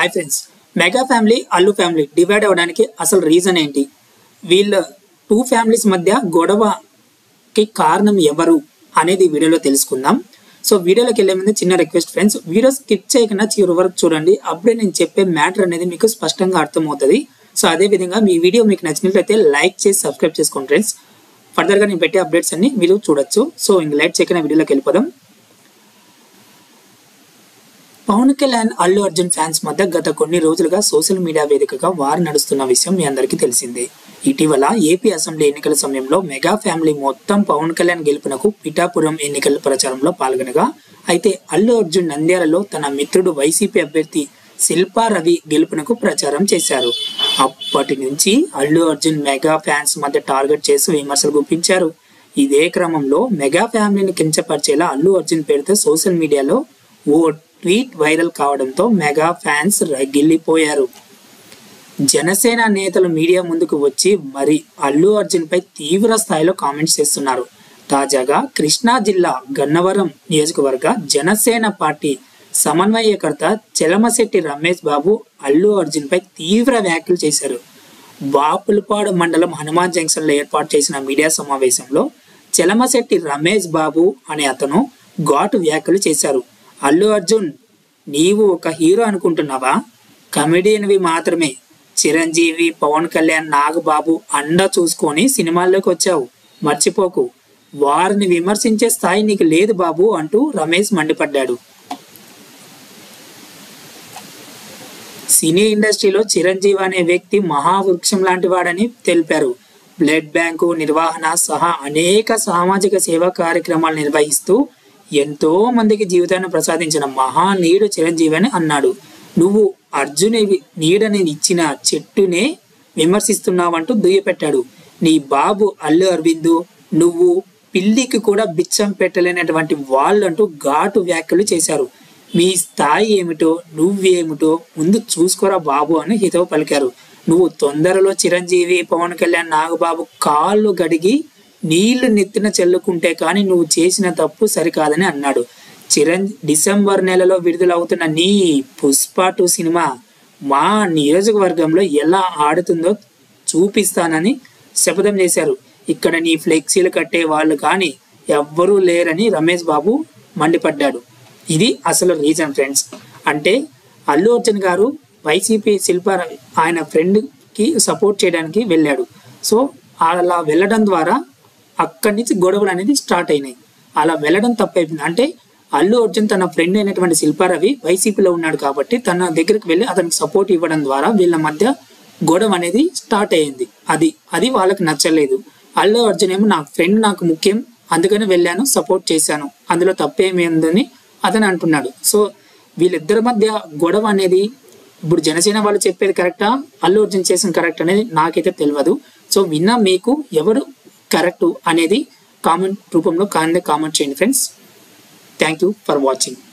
hi friends mega family Allu family divide అవ్వడానికి అసలు reason ఏంటి వీళ్ళ టూ ఫ్యామిలీస్ మధ్య గొడవకి కారణం ఎవరు అనేది ఈ వీడియోలో తెలుసుకుందాం సో వీడియోలోకి వెళ్ళే ముందు చిన్న రిక్వెస్ట్ ఫ్రెండ్స్ వీడియో స్కిప్ చేయకుండా చివరి వరకు చూడండి అప్పుడే నేను చెప్పే మ్యాటర్ అనేది మీకు స్పష్టంగా అర్థమవుతుంది సో అదే విధంగా మీ వీడియో మీకు నచ్చినట్లయితే లైక్ చేసి సబ్స్క్రైబ్ చేసుకోండి ఫ్రెండ్స్ ఫర్దర్గా నేను పెట్టే అప్డేట్స్ అన్ని మీరు చూడొచ్చు సో ఇంక లైట్ చేయకుండా వీడియోలోకి వెళ్ళిపోదాం పవన్ కళ్యాణ్ అల్లు అర్జున్ ఫ్యాన్స్ మధ్య గత కొన్ని రోజులుగా సోషల్ మీడియా వేదికగా వారు నడుస్తున్న విషయం మీ అందరికీ తెలిసిందే ఇటీవల ఏపీ అసెంబ్లీ ఎన్నికల సమయంలో మెగా ఫ్యామిలీ మొత్తం పవన్ కళ్యాణ్ గెలుపునకు పిఠాపురం ఎన్నికల ప్రచారంలో పాల్గొనగా అయితే అల్లు అర్జున్ నంద్యాలలో తన మిత్రుడు వైసీపీ అభ్యర్థి శిల్పా రవి గెలుపునకు ప్రచారం చేశారు అప్పటి నుంచి అల్లు అర్జున్ మెగా ఫ్యాన్స్ మధ్య టార్గెట్ చేసి విమర్శలు గుప్పించారు ఇదే క్రమంలో మెగా ఫ్యామిలీని కించపరిచేలా అల్లు అర్జున్ పేరుతో సోషల్ మీడియాలో ఓ ట్వీట్ వైరల్ కావడంతో మెగా ఫ్యాన్స్ రగిల్లిపోయారు జనసేన నేతలు మీడియా ముందుకు వచ్చి మరి అల్లు అర్జున్ పై తీవ్ర స్థాయిలో కామెంట్స్ చేస్తున్నారు తాజాగా కృష్ణా జిల్లా గన్నవరం నియోజకవర్గ జనసేన పార్టీ సమన్వయకర్త చెలమశెట్టి రమేష్ బాబు అల్లు అర్జున్ పై తీవ్ర వ్యాఖ్యలు చేశారు బాపులపాడు మండలం హనుమాన్ జంక్షన్ లో ఏర్పాటు చేసిన మీడియా సమావేశంలో చెలమశెట్టి రమేష్ బాబు అనే అతను ఘాటు వ్యాఖ్యలు చేశారు అల్లు అర్జున్ నీవు ఒక హీరో అనుకుంటున్నావా కమెడియన్వి మాత్రమే చిరంజీవి పవన్ కళ్యాణ్ నాగబాబు అండ చూసుకొని సినిమాల్లోకి వచ్చావు మర్చిపోకు వారిని విమర్శించే స్థాయి నీకు లేదు బాబు అంటూ రమేష్ మండిపడ్డాడు సినీ ఇండస్ట్రీలో చిరంజీవి అనే వ్యక్తి మహావృక్షం లాంటి వాడని తెలిపారు బ్లడ్ బ్యాంకు నిర్వహణ సహా అనేక సామాజిక సేవా కార్యక్రమాలు నిర్వహిస్తూ ఎంతో మందికి జీవితాన్ని ప్రసాదించిన మహానీయుడు చిరంజీవి అని అన్నాడు నువ్వు అర్జుని నీడని ఇచ్చిన చెట్టునే విమర్శిస్తున్నావంటూ దుయ్యపెట్టాడు నీ బాబు అల్లు అరవింద్ నువ్వు పిల్లికి కూడా బిచ్చం పెట్టలేనటువంటి వాళ్ళంటూ ఘాటు వ్యాఖ్యలు చేశారు మీ స్థాయి ఏమిటో నువ్వేమిటో ముందు చూసుకోరా బాబు అని హితవు పలికారు నువ్వు తొందరలో చిరంజీవి పవన్ కళ్యాణ్ నాగబాబు కాళ్ళు గడిగి నీళ్లు నెత్తిన చెల్లుకుంటే కానీ నువ్వు చేసిన తప్పు సరికాదని అన్నాడు చిరంజీ డిసెంబర్ నెలలో విడుదలవుతున్న నీ పుష్ప టూ సినిమా మా నియోజకవర్గంలో ఎలా ఆడుతుందో చూపిస్తానని శపథం చేశారు ఇక్కడ నీ ఫ్లెక్సీలు కట్టే వాళ్ళు కానీ ఎవ్వరూ లేరని రమేష్ బాబు మండిపడ్డాడు ఇది అసలు రీజన్ ఫ్రెండ్స్ అంటే అల్లు అర్జున్ గారు వైసీపీ శిల్ప ఆయన ఫ్రెండ్కి సపోర్ట్ చేయడానికి వెళ్ళాడు సో అలా వెళ్ళడం ద్వారా అక్కడి నుంచి గొడవలు అనేది స్టార్ట్ అయినాయి అలా వెళ్ళడం తప్పైపోయింది అంటే అల్లు అర్జున్ తన ఫ్రెండ్ అయినటువంటి శిల్పారవి వైసీపీలో ఉన్నాడు కాబట్టి తన దగ్గరికి వెళ్ళి అతనికి సపోర్ట్ ఇవ్వడం ద్వారా వీళ్ళ మధ్య గొడవ అనేది స్టార్ట్ అయ్యింది అది అది వాళ్ళకి నచ్చలేదు అల్లు అర్జున్ ఏమో నా ఫ్రెండ్ నాకు ముఖ్యం అందుకని వెళ్ళాను సపోర్ట్ చేశాను అందులో తప్పేమేందని అతను అంటున్నాడు సో వీళ్ళిద్దరి మధ్య గొడవ అనేది ఇప్పుడు జనసేన వాళ్ళు చెప్పేది కరెక్టా అల్లు అర్జున్ చేసిన కరెక్ట్ అనేది నాకైతే తెలియదు సో విన్నా మీకు ఎవరు కరెక్ట్ అనేది కామెంట్ రూపంలో కామెంట్ కామెంట్ చేయండి friends thank you for watching